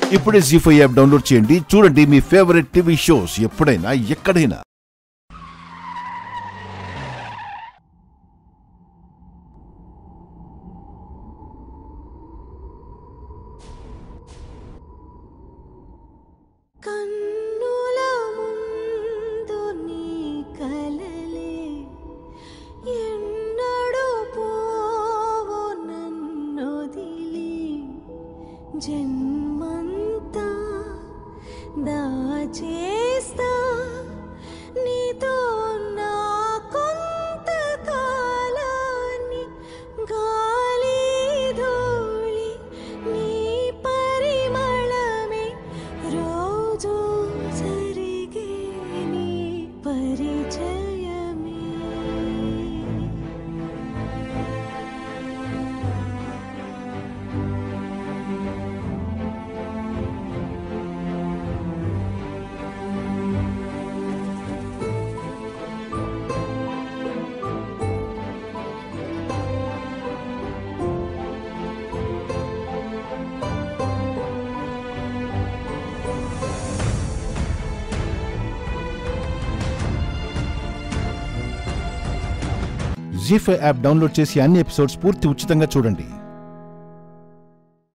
ఇప్పుడే G five app download చేయండి చూడండి మీ ఫేవరెట్ టీవీ షోస్ ఎప్పుడైనా ఎక్కడైనా కన్నుల ముందు నీ కలలే ఎన్నడూ పోవో నన్నొదిలి జన్మంతా దాచేస్తా నీతో నా కొంతకాలాన్ని గాలి ధూళి నీ పరిమళమే రోజు జరిగే నీ పరిచయమే జీ ఫైవ్ యాప్ డౌన్లోడ్ చేసి అన్ని ఎపిసోడ్స్ పూర్తి ఉచితంగా చూడండి